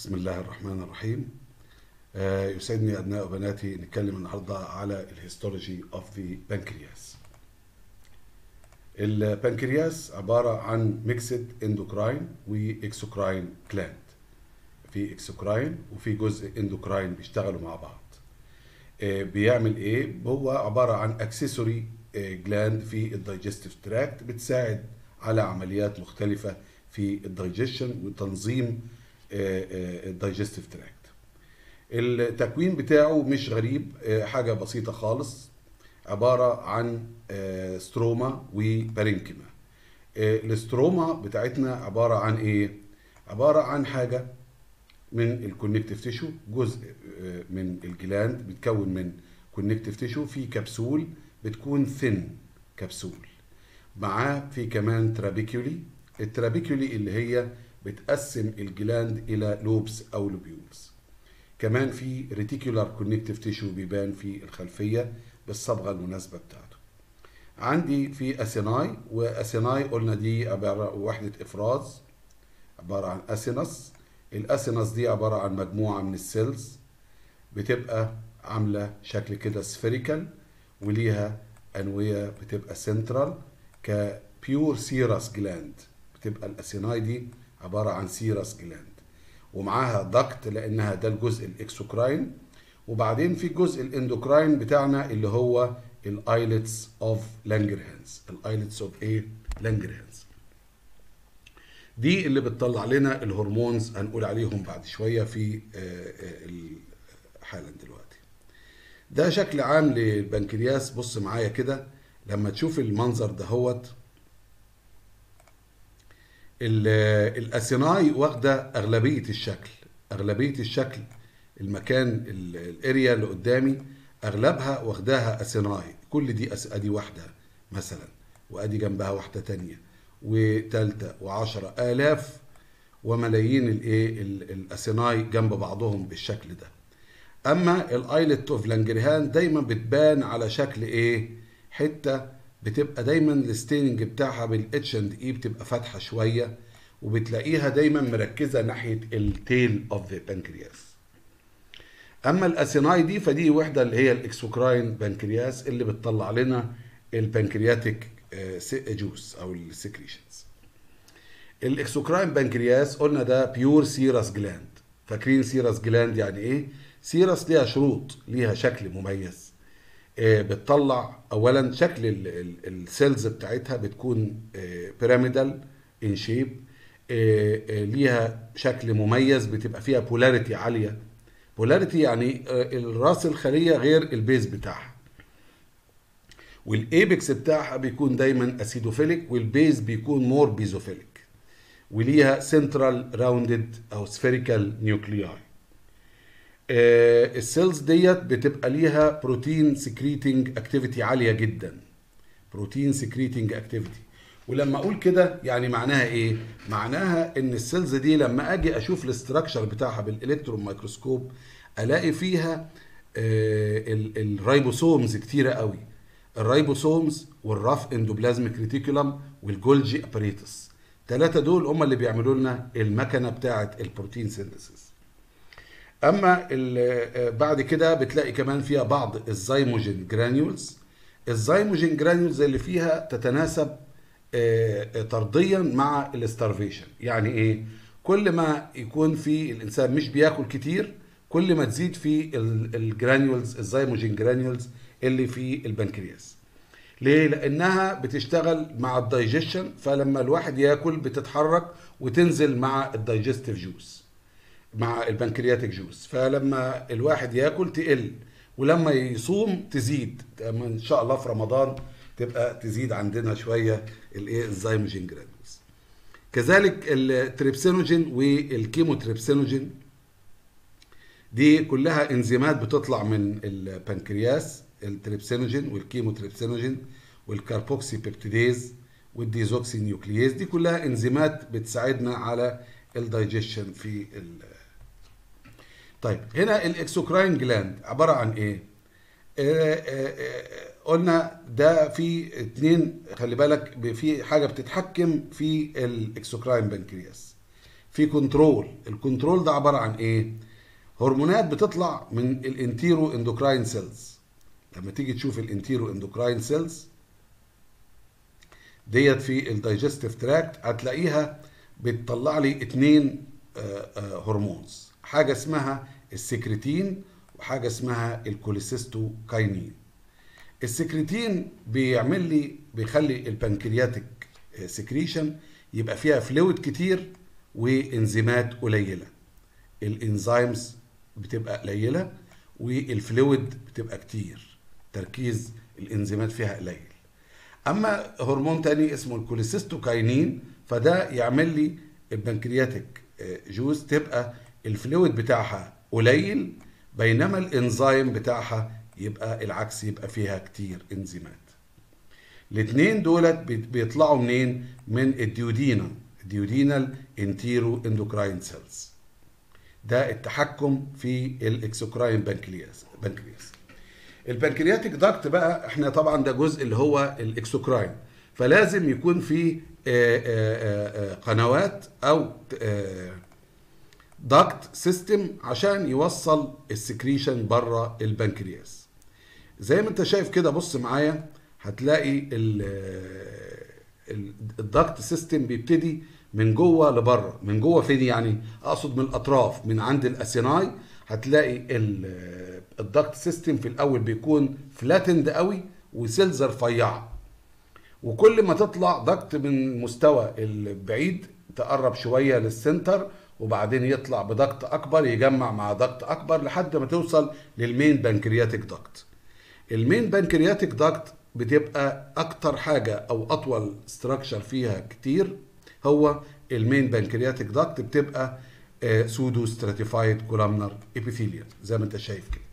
بسم الله الرحمن الرحيم آه، يسعدني أبناء وبناتي نتكلم النهاردة على الهيستولوجي اوف ذا بانكرياس البنكرياس عبارة عن ميكسد اندوكراين واكسوكراين جلاند في اكسوكراين وفي جزء اندوكراين بيشتغلوا مع بعض آه، بيعمل ايه هو عبارة عن اكسسوري جلاند في الدايجستيف تراكت بتساعد على عمليات مختلفة في الدايجيشن وتنظيم الدايجستيف تراكت التكوين بتاعه مش غريب آه، حاجة بسيطة خالص عبارة عن آه، ستروما وبارينكيما آه، الستروما بتاعتنا عبارة عن ايه عبارة عن حاجة من الكونكتيف تيشو جزء آه، من الجلاند بيتكون من كونكتيف تيشو في كبسول بتكون ثين كبسول معاه في كمان ترابيكيولي الترابيكيولي اللي هي بتقسم الجلاند الى لوبس او لوبيولز كمان في ريتيكولار كونكتيف تيشو بيبان في الخلفيه بالصبغه المناسبه بتاعته عندي في اسيناي واسيناي قلنا دي عباره عن وحده افراز عباره عن اسينس الاسينس دي عباره عن مجموعه من السيلز بتبقى عامله شكل كده سفيريكال وليها انويه بتبقى سنترال كبيور سيراس جلاند بتبقى الاسيناي دي عباره عن سيراس جلاند ومعاها دكت لانها ده الجزء الاكسوكراين وبعدين في جزء الاندوكراين بتاعنا اللي هو الايلتس اوف لانجرهانز الايلتس اوف ايه لانجرهانز دي اللي بتطلع لنا الهرمونز هنقول عليهم بعد شويه في آه، آه، ال- حالا دلوقتي ده شكل عام للبنكرياس بص معايا كده لما تشوف المنظر دهوت ال- الاسيناي واخده اغلبيه الشكل اغلبيه الشكل المكان ال- الاريا اللي قدامي اغلبها واخداها اسيناي كل دي أس... ادي واحده مثلا وادي جنبها واحده تانية وتالتة وعشرة آلاف وملايين الايه ال- الاسيناي جنب بعضهم بالشكل ده اما الايلت اوف لانجرهان دايما بتبان على شكل ايه حته بتبقى دايما الستيننج بتاعها بالاتش اند اي بتبقى فاتحه شويه وبتلاقيها دايما مركزه ناحيه التيل اوف ذا بانكرياس اما الاسيناي دي فدي وحده اللي هي الاكسوكراين بانكرياس اللي بتطلع لنا البنكرياتيك جوس او السكريشنز الاكسوكراين بانكرياس قلنا ده بيور سيراس جلاند فاكرين سيراس جلاند يعني ايه سيراس ليها شروط ليها شكل مميز آه، بتطلع اولا شكل ال- ال- السيلز بتاعتها بتكون بيراميدال ان شيب ليها شكل مميز بتبقى فيها بولاريتي عاليه بولاريتي يعني آه، الراس الخليه غير البيز بتاعها والايبكس بتاعها بيكون دايما اسيدوفيليك والبيز بيكون مور بيزوفيليك وليها سنترال راوندد او سفيريكال نيوكلياي السيلز ديت بتبقى ليها بروتين سكريتنج اكتيفيتي عاليه جدا بروتين سكريتنج اكتيفيتي ولما اقول كده يعني معناها ايه معناها ان السيلز دي لما اجي اشوف الاستراكشر بتاعها بالالكترون مايكروسكوب الاقي فيها آه، ال- الرايبوسومز كتيره قوي الرايبوسومز والراف اندوبلازميك ريتيكولم والجولجي اباريتس ثلاثه دول هم اللي بيعملوا لنا المكنه بتاعه البروتين سينثيسيس اما ال- بعد كده بتلاقي كمان فيها بعض الزيموجين جرانيولز الزيموجين جرانيولز اللي فيها تتناسب آه، طرديا مع الاستارفيشن يعني ايه كل ما يكون في الانسان مش بياكل كتير كل ما تزيد في ال- الجرانيولز الزيموجين جرانيولز اللي في البنكرياس ليه؟ لأنها بتشتغل مع الدايجيشن فلما الواحد ياكل بتتحرك وتنزل مع الدايجستيف جوس مع البنكرياتيك جوس فلما الواحد ياكل تقل ولما يصوم تزيد أما ان شاء الله في رمضان تبقى تزيد عندنا شويه الايه الزيموجين جرانولز كذلك التريبسينوجين والكيموتريبسينوجين دي كلها انزيمات بتطلع من البنكرياس التريبسينوجين والكيموتريبسينوجين والكاربوكسي بيبتيديز والديزوكسي نيوكلييز دي كلها انزيمات بتساعدنا على الدايجيشن في ال طيب هنا الاكسوكراين جلاند عباره عن ايه آه، آه، آه، قلنا ده في اتنين خلي بالك ب- في حاجه بتتحكم في الاكسوكراين بنكرياس في كنترول الكنترول ده عباره عن ايه هرمونات بتطلع من الانتيرو اندوكراين سيلز لما تيجي تشوف الانتيرو اندوكراين سيلز ديت في الدايجستيف تراكت هتلاقيها بتطلع لي اتنين هرمونز حاجه اسمها السكرتين وحاجه اسمها الكوليسيستوكاينين السكرتين بيعمل لي بيخلي البنكرياتيك سكريشن يبقى فيها فلويد كتير وانزيمات قليله الانزيمز بتبقى قليله والفلويد بتبقى كتير تركيز الانزيمات فيها قليل اما هرمون تاني اسمه الكوليسيستوكاينين فده يعمل لي البنكرياتيك جوز تبقى الفلويد بتاعها قليل بينما الانزيم بتاعها يبقى العكس يبقى فيها كتير انزيمات الاثنين دولت بيطلعوا منين من الديودينا الديودينال انتيرو اندوكراين سيلز ده التحكم في الاكسوكراين بنكرياس بنكرياس البنكرياتيك داكت بقى احنا طبعا ده جزء اللي هو الاكسوكراين فلازم يكون في قنوات او داكت سيستم عشان يوصل السكريشن بره البنكرياس زي ما انت شايف كده بص معايا هتلاقي الداكت سيستم بيبتدي من جوه لبره من جوه فين يعني اقصد من الاطراف من عند الاسيناي هتلاقي الداكت سيستم في الاول بيكون فلاتند قوي وسيلز رفيعه وكل ما تطلع داكت من المستوى البعيد تقرب شويه للسنتر وبعدين يطلع بدكت اكبر يجمع مع دكت اكبر لحد ما توصل للمين بنكرياتيك داكت المين بنكرياتيك داكت بتبقى اكتر حاجه او اطول ستراكشر فيها كتير هو المين بنكرياتيك داكت بتبقى سودو ستراتيفايد كولامنر ابيثيليوم زي ما انت شايف كده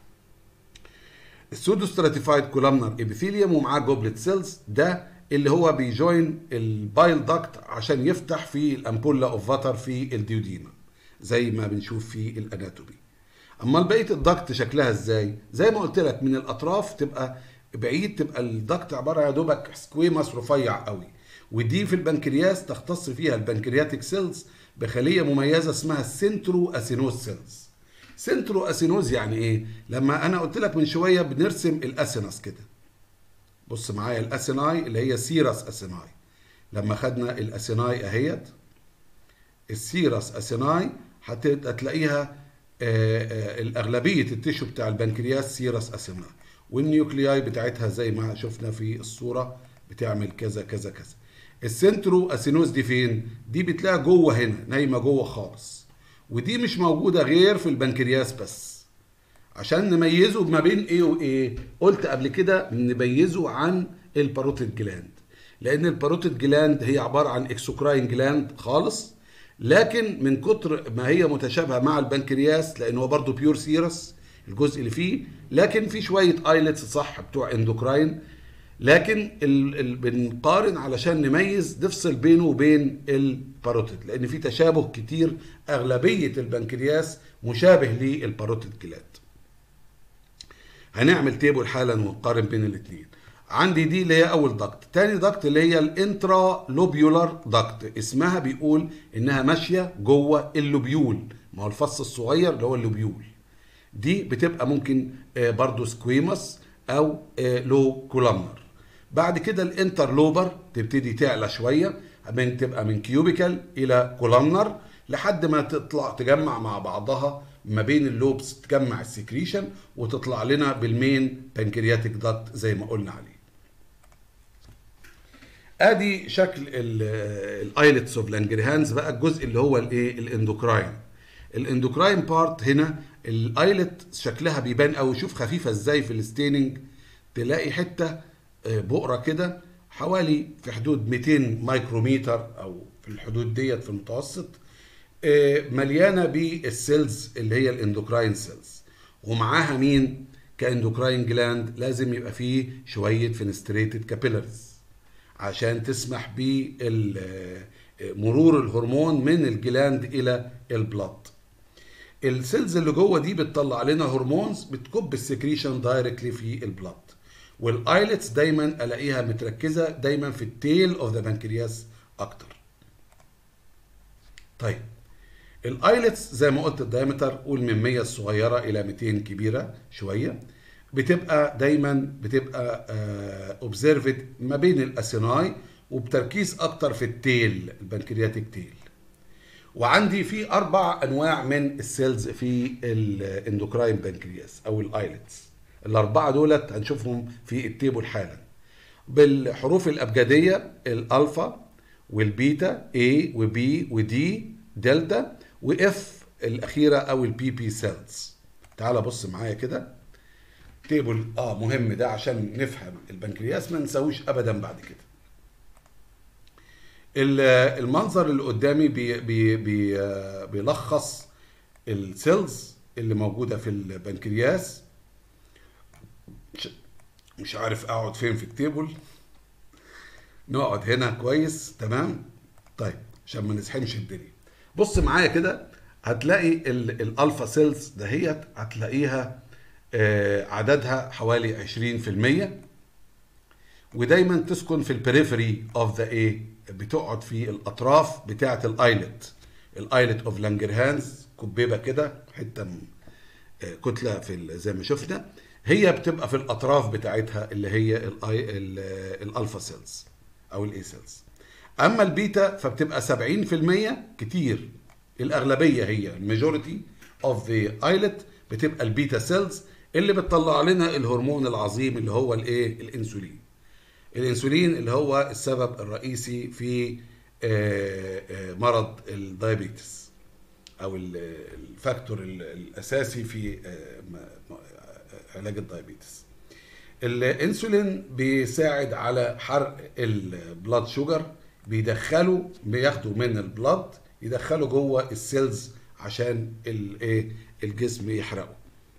السودو ستراتيفايد كولامنر ابيثيليوم ومعاه جوبلت سيلز ده اللي هو بيجوين البايل داكت عشان يفتح في الامبولا اوف فاتر في الديودينا زي ما بنشوف في الاناتومي اما بقيه الداكت شكلها ازاي زي ما قلت لك من الاطراف تبقى بعيد تبقى الداكت عباره يا دوبك سكويماس رفيع قوي ودي في البنكرياس تختص فيها البنكرياتيك سيلز بخليه مميزه اسمها السنترو اسينوز سيلز سنترو اسينوز يعني ايه لما انا قلت لك من شويه بنرسم الاسينس كده بص معايا الاسيناي اللي هي سيرس اسيناي لما خدنا الاسيناي اهيت السيرس اسيناي هتلاقيها الاغلبيه التيشو بتاع البنكرياس سيرس اسيناي والنيوكلياي بتاعتها زي ما شفنا في الصوره بتعمل كذا كذا كذا السنترو اسينوز دي فين دي بتلاقيها جوه هنا نايمه جوه خالص ودي مش موجوده غير في البنكرياس بس عشان نميزه ما بين ايه وايه قلت قبل كده نميزه عن الباروتيد جلاند لان الباروتيد جلاند هي عباره عن اكسوكراين جلاند خالص لكن من كتر ما هي متشابهه مع البنكرياس لان هو برضه بيور سيرس الجزء اللي فيه لكن في شويه ايلتس صح بتوع اندوكراين لكن ال ال بنقارن علشان نميز نفصل بينه وبين الباروتيد لان في تشابه كتير اغلبيه البنكرياس مشابه للباروتيد جلاند هنعمل تيبل حالا ونقارن بين الاثنين عندي دي اللي هي اول ضغط تاني ضغط اللي هي الانترا لوبيولار ضغط اسمها بيقول انها ماشيه جوه اللوبيول ما هو الفص الصغير اللي هو اللوبيول دي بتبقى ممكن برضو سكويمس او لو كولامنر بعد كده الانترلوبر تبتدي تعلى شويه من تبقى من كيوبيكال الى كولامنر لحد ما تطلع تجمع مع بعضها ما بين اللوبس تجمع السكريشن وتطلع لنا بالمين بنكرياتيك داكت زي ما قلنا عليه ادي شكل الايلتس اوف لانجرهانز بقى الجزء اللي هو الايه الاندوكراين الاندوكراين بارت هنا الايلت شكلها بيبان قوي شوف خفيفه ازاي في الستيننج تلاقي حته بؤره كده حوالي في حدود 200 مايكروميتر او في الحدود ديت في المتوسط مليانه بالسيلز اللي هي الاندوكراين سيلز ومعاها مين كاندوكراين جلاند لازم يبقى فيه شويه فينستريتد كابيلاريز عشان تسمح بمرور الهرمون من الجلاند الى البلاد السيلز اللي جوه دي بتطلع لنا هرمونز بتكب السكريشن دايركتلي في البلاد والايلتس دايما الاقيها متركزه دايما في التيل اوف ذا بنكرياس اكتر طيب الايلتس زي ما قلت الدايمتر قول من 100 الصغيره الى 200 كبيره شويه بتبقى دايما بتبقى اوبزرفد ما بين الاسيناي وبتركيز اكتر في التيل البنكرياتيك تيل وعندي في اربع انواع من السيلز في الاندوكراين بنكرياس او الايلتس الاربعه دولت هنشوفهم في التيبل حالا بالحروف الابجديه الالفا والبيتا A وB وD دلتا واف الاخيره او البي بي سيلز تعال بص معايا كده تيبل اه مهم ده عشان نفهم البنكرياس ما نسويش ابدا بعد كده المنظر اللي قدامي بي بي بي بيلخص السيلز اللي موجوده في البنكرياس مش عارف اقعد فين في التيبل نقعد هنا كويس تمام طيب عشان ما نزحمش الدنيا بص معايا كده هتلاقي الالفا سيلز دهيت هتلاقيها عددها حوالي 20% ودايما تسكن في البريفري اوف ذا ايه بتقعد في الاطراف بتاعه الايلت الايلت اوف لانجرهانز كبيبه كده حته كتله في زي ما شفنا هي بتبقى في الاطراف بتاعتها اللي هي الالفا سيلز او الاي سيلز اما البيتا فبتبقى 70% كتير الاغلبيه هي الماجوريتي اوف ذا ايلت بتبقى البيتا سيلز اللي بتطلع لنا الهرمون العظيم اللي هو الايه الانسولين الانسولين اللي هو السبب الرئيسي في مرض الدايابيتس او الفاكتور الاساسي في علاج الدايابيتس الانسولين بيساعد على حرق البلاد شوجر بيدخله بياخده من البلاد يدخله جوه السيلز عشان الايه الجسم يحرقه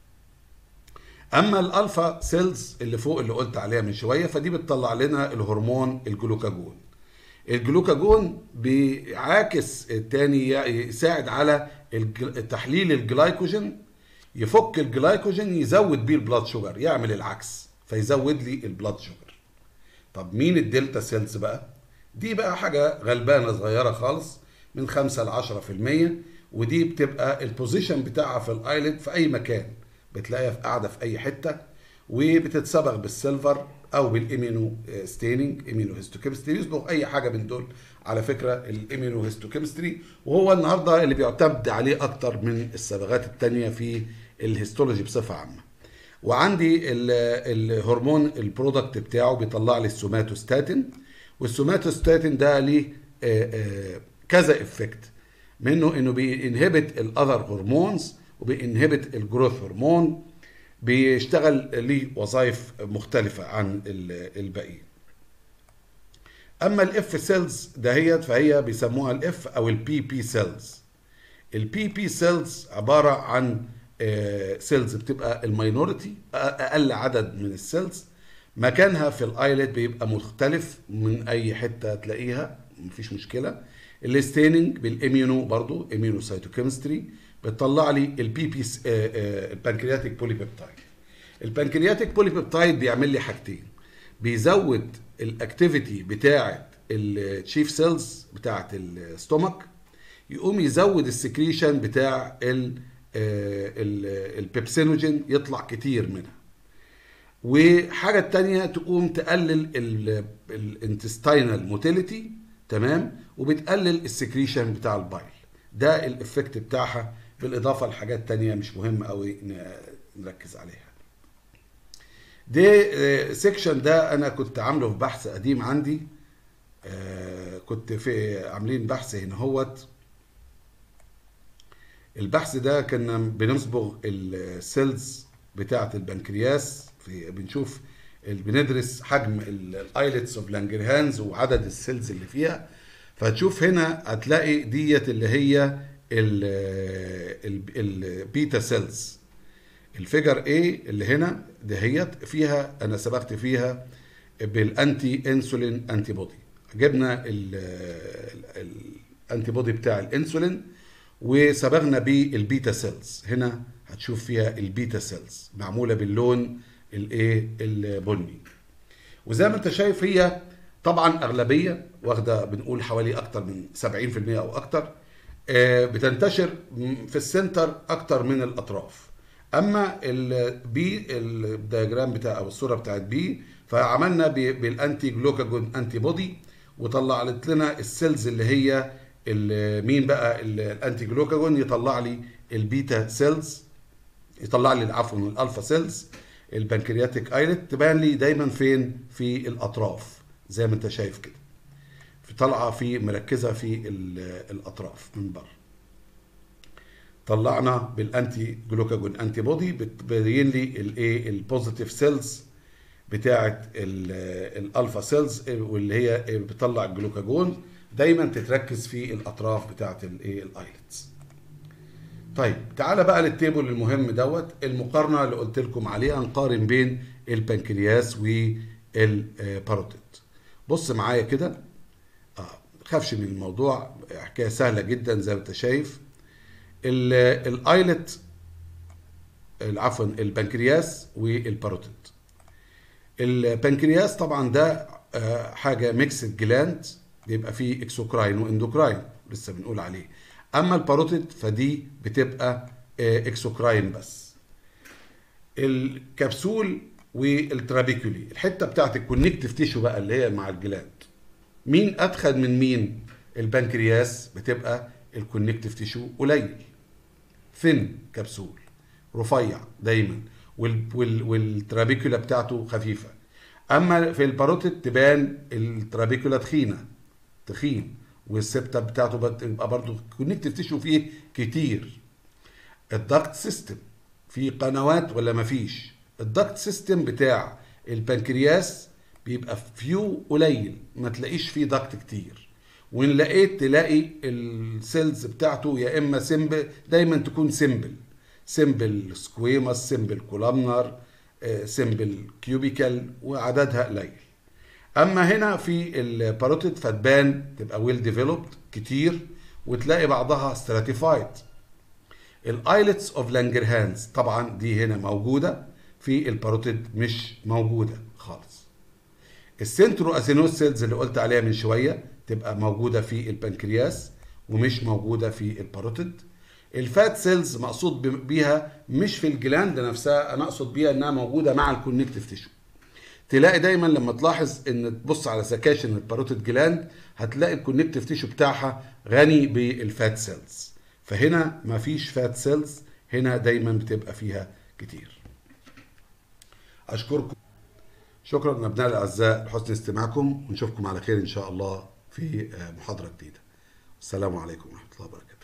اما الالفا سيلز اللي فوق اللي قلت عليها من شويه فدي بتطلع لنا الهرمون الجلوكاجون الجلوكاجون بيعاكس التاني يساعد على تحليل الجلايكوجين يفك الجلايكوجين يزود بيه البلاد شوجر يعمل العكس فيزود لي البلاد شوجر طب مين الدلتا سيلز بقى دي بقى حاجه غلبانه صغيره خالص من 5 ل 10% ودي بتبقى البوزيشن بتاعها في الايلت في اي مكان بتلاقيها في قاعده في اي حته وبتتصبغ بالسيلفر او بالامينو ستيننج امينو هيستوكيمستري يصبغ اي حاجه من دول على فكره الامينو هيستوكيمستري وهو النهارده اللي بيعتمد عليه اكتر من الصبغات التانية في الهيستولوجي بصفه عامه وعندي الهرمون البرودكت بتاعه بيطلع لي السوماتوستاتين والسوماتوستاتين ده ليه كذا افكت منه انه بينهبت الاذر هرمونز وبينهبت الجروث هرمون بيشتغل ليه وظائف مختلفة عن الباقيين اما الاف سيلز دهيت فهي بيسموها الاف او البي بي سيلز البي بي سيلز عبارة عن سيلز بتبقى الماينورتي اقل عدد من السيلز مكانها في الايلت بيبقى مختلف من اي حتة تلاقيها مفيش مشكلة الستيننج بالاميونو برضو اميونو سيتوكيمستري بتطلع لي البي بي البنكرياتيك بوليبيبتايد البنكرياتيك بوليبيبتايد بيعمل لي حاجتين بيزود الاكتيفيتي بتاعه التشيف سيلز بتاعه الستومك يقوم يزود السكريشن بتاع البيبسينوجين يطلع كتير منها وحاجة تانية تقوم تقلل الانتستينال موتيليتي تمام وبتقلل السكريشن بتاع البايل ده الافكت بتاعها بالاضافه لحاجات تانية مش مهم قوي نركز عليها ده سيكشن ده انا كنت عامله في بحث قديم عندي كنت في عاملين بحث هنا هوت البحث ده كنا بنصبغ السيلز بتاعه البنكرياس في بنشوف بندرس حجم الايلتس اوف لانجرهانز وعدد السيلز اللي فيها فتشوف هنا هتلاقي ديت اللي هي البيتا سيلز الفيجر A اللي هنا دهيت فيها انا سبقت فيها بالانتي انسولين انتي بودي جبنا الانتي بودي بتاع الانسولين وصبغنا بيه البيتا سيلز هنا هتشوف فيها البيتا سيلز معموله باللون الايه البني وزي ما انت شايف هي طبعا اغلبيه واخده بنقول حوالي اكتر من 70% او اكتر آه، بتنتشر م- في السنتر اكتر من الاطراف اما البي الدياجرام بتاع او الصوره بتاعت بي فعملنا ب- بالانتي جلوكاجون انتي بودي وطلعت لنا السيلز اللي هي ال- مين بقى ال- الانتي جلوكاجون يطلع لي البيتا سيلز يطلع لي عفوا الالفا سيلز البنكرياتيك ايلت تبان لي دايما فين في الاطراف زي ما انت شايف كده في طالعه في مركزه في ال- الاطراف من بره طلعنا بالانتي جلوكاجون انتي بودي بتبين لي الايه البوزيتيف سيلز بتاعه ال- الالفا سيلز واللي هي بتطلع الجلوكاجون دايما تتركز في الاطراف بتاعه الايه الايلتس طيب تعالى بقى للتيبل المهم دوت المقارنه اللي قلت لكم عليها نقارن بين البنكرياس والباروتيد بص معايا كده اه خافش من الموضوع حكايه سهله جدا زي ما انت شايف ال- الايلت عفوا البنكرياس والباروتيد البنكرياس طبعا ده آه، حاجه ميكسد جلاند بيبقى فيه اكسوكراين واندوكراين لسه بنقول عليه اما الباروتيد فدي بتبقى آه، اكسوكراين بس الكبسول والترابيكولي الحته بتاعت الكونكتيف تيشو بقى اللي هي مع الجلاند مين ادخل من مين البنكرياس بتبقى الكونكتيف تيشو قليل ثن كبسول رفيع دايما وال وال والترابيكولا بتاعته خفيفه اما في الباروتيد تبان الترابيكولا تخينه تخين والسبتة بتاعته بتبقى برضه كونكتيف تيشو فيه كتير الدكت سيستم في قنوات ولا مفيش الدكت سيستم بتاع البنكرياس بيبقى فيو قليل ما تلاقيش فيه دكت كتير وان لقيت تلاقي السيلز بتاعته يا اما سيمبل دايما تكون سيمبل سيمبل سكويماس سيمبل كولامنر سيمبل كيوبيكال وعددها قليل اما هنا في الباروتيد فتبان تبقى ويل ديفلوبد كتير وتلاقي بعضها ستراتيفايد الايلتس اوف لانجرهانز طبعا دي هنا موجوده في الباروتيد مش موجوده خالص السنترو اثينوس سيلز اللي قلت عليها من شويه تبقى موجوده في البنكرياس ومش موجوده في الباروتيد الفات سيلز مقصود بيها مش في الجلاند نفسها انا اقصد بيها انها موجوده مع الكونكتيف تيشو تلاقي دايما لما تلاحظ ان تبص على سكاشن الباروتيد جلاند هتلاقي الكونكتيف تيشو بتاعها غني بالفات سيلز فهنا مفيش فات سيلز هنا دايما بتبقى فيها كتير اشكركم شكرا ابناء الاعزاء لحسن استماعكم ونشوفكم على خير ان شاء الله في محاضره جديده السلام عليكم ورحمه الله وبركاته